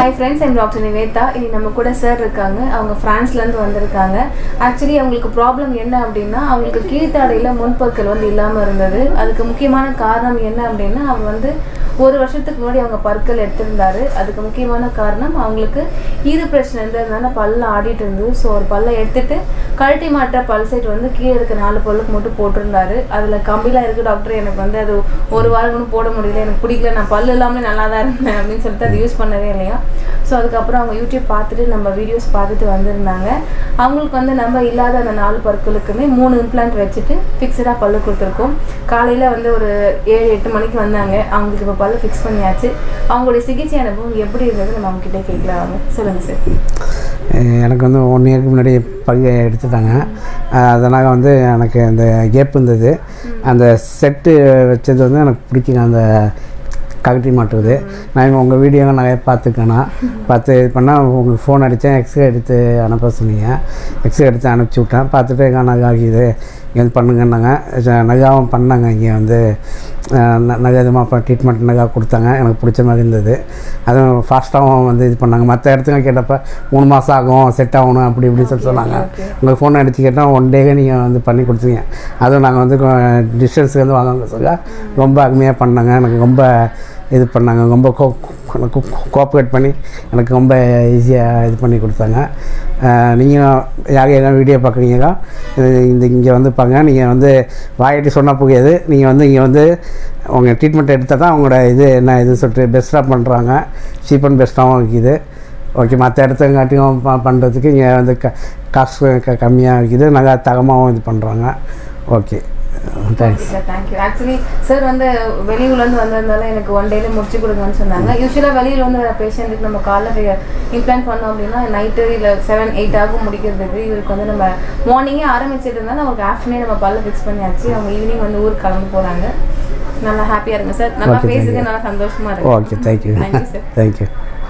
Hi friends என் doctor Nivetha இனி நம்ம கூட சார் இருக்காங்க அவங்க ஃப்ரான்ஸ்லேருந்து வந்திருக்காங்க ஆக்சுவலி அவங்களுக்கு ப்ராப்ளம் என்ன அப்படின்னா அவங்களுக்கு கீழ்த்தாடையில் முன்பற்கள் வந்து இல்லாமல் இருந்தது அதுக்கு முக்கியமான காரணம் என்ன அப்படின்னா அவங்க வந்து ஒரு வருஷத்துக்கு முன்னாடி அவங்க பற்கள் எடுத்திருந்தாரு அதுக்கு முக்கியமான காரணம் அவங்களுக்கு ஈறு பிரச்சனை இருந்ததுனால பல்ல ஆடிட்டு இருந்தது ஸோ ஒரு பல்லை எடுத்துட்டு கழட்டி மாற்ற பல் சைட் வந்து கீழே இருக்க நாலு பல்லுக்கு மட்டும் போட்டிருந்தாரு அதில் கம்பிலாம் இருக்குது டாக்டர் எனக்கு வந்து அது ஒரு வாரம் கூட போட முடியல எனக்கு பிடிக்கல நான் பல்லு இல்லாமல் நல்லா தான் இருந்தேன் அப்படின்னு சொல்லிட்டு அது யூஸ் பண்ணவே இல்லையா ஸோ அதுக்கப்புறம் அவங்க யூடியூப் பார்த்துட்டு நம்ம வீடியோஸ் பார்த்துட்டு வந்திருந்தாங்க அவங்களுக்கு வந்து நம்ம இல்லாத அந்த நாலு பற்களுக்குமே மூணு இம்ப்ளான்ட் வச்சுட்டு ஃபிக்ஸடாக பல்லு கொடுத்துருக்கோம் காலையில் வந்து ஒரு ஏழு எட்டு மணிக்கு வந்தாங்க அவங்களுக்கு இப்போ பல்லு ஃபிக்ஸ் பண்ணியாச்சு அவங்களுடைய சிகிச்சை அனுபவம் எப்படி இருந்தது நம்ம அவங்க கிட்டே கேட்கலாம் வாங்க சொல்லுங்கள் சார் அஹ் எனக்கு வந்து ஒன் இயருக்கு முன்னாடி பங்கு எடுத்துட்டாங்க அஹ் அதனால் வந்து எனக்கு அந்த கேப் இருந்தது அந்த செட்டு வச்சது வந்து எனக்கு பிடிக்குங்க அந்த ககட்டி மாட்டுறது நான் உங்கள் வீடியோவை நிறைய பார்த்துக்கேண்ணா பார்த்து இது பண்ணால் உங்களுக்கு ஃபோன் அடித்தேன் எக்ஸ்ரே எடுத்து அனுப்ப சொன்னீங்க எக்ஸ்ரே எடுத்து அனுப்பிச்சி விட்டேன் பார்த்துட்டு எங்கே நகை ஆகிது இங்கே வந்து பண்ணுங்கன்னாங்க ச- நகாவும் பண்ணாங்க இங்கே வந்து அஹ், ந- நகை இதுமாக ட்ரீட்மெண்ட் நகை கொடுத்தாங்க எனக்கு பிடிச்ச மாதிரி இருந்தது அதுவும் ஃபாஸ்ட்டாகவும் வந்து இது பண்ணாங்க மற்ற இடத்துக்கு கேட்டப்ப மூணு மாதம் ஆகும் செட் ஆகணும் அப்படி இப்படி சொல்லி சொன்னாங்க உங்களுக்கு ஃபோன் அடித்து கேட்டால் ஒன் டேவே நீங்கள் வந்து பண்ணி கொடுத்தீங்க அதுவும் நாங்கள் வந்து டிஸ்டன்ஸுக்கு வந்து வாங்க சொல்ல ரொம்ப அருமையாக பண்ணாங்க எனக்கு ரொம்ப இது பண்ணாங்க ரொம்ப கோ கோஆப்ரேட் பண்ணி எனக்கு ரொம்ப ஈஸியாக இது பண்ணி கொடுத்தாங்க நீங்கள் யார் யாரும் வீடியோ பார்க்குறீங்களோ இந்த இங்கே வந்து பாருங்க நீங்கள் வந்து வாயிட்டு சொன்னால் புரியாது நீங்கள் வந்து இங்கே வந்து உங்கள் ட்ரீட்மெண்ட் எடுத்தால் தான் அவங்களோட இது என்ன இது சொல்லிட்டு பெஸ்ட்டாக பண்ணுறாங்க சீப் அண்ட் பெஸ்ட்டாகவும் இருக்குது ஓகே மற்ற இடத்துங்காட்டியும் ப பண்ணுறதுக்கு இங்கே வந்து க காசு க கம்மியாக இருக்குது நல்லா தரமாகவும் இது பண்ணுறாங்க okay thanks sir thank you actually sir வந்து வெளியூர்லேருந்து வந்ததுனால எனக்கு ஒன் டேல முடிச்சு கொடுங்கன்னு சொன்னாங்க யூஸ்வலாக வெளியில் வந்து வர பேஷண்ட்டுக்கு நம்ம காலைல இம்ப்ளான்ட் பண்ணோம் அப்படின்னா நைட்டு இல்லை செவன் எயிட் ஆகும் முடிக்கிறதுக்கு இவருக்கு வந்து நம்ம மார்னிங்கே ஆரம்பிச்சிட்டு இருந்தாலும் அவருக்கு ஆஃப்டர்நூன் நம்ம பல்ல ஃபிக்ஸ் பண்ணியாச்சு அவங்க ஈவினிங் வந்து ஊருக்கு கிளம்ப போகிறாங்க நல்லா ஹாப்பியாக இருங்க சார் நல்லா Okay, thank பேசுங்க you. நல்லா சந்தோஷமா இருக்கு okay thank you Thank you, sir. Thank you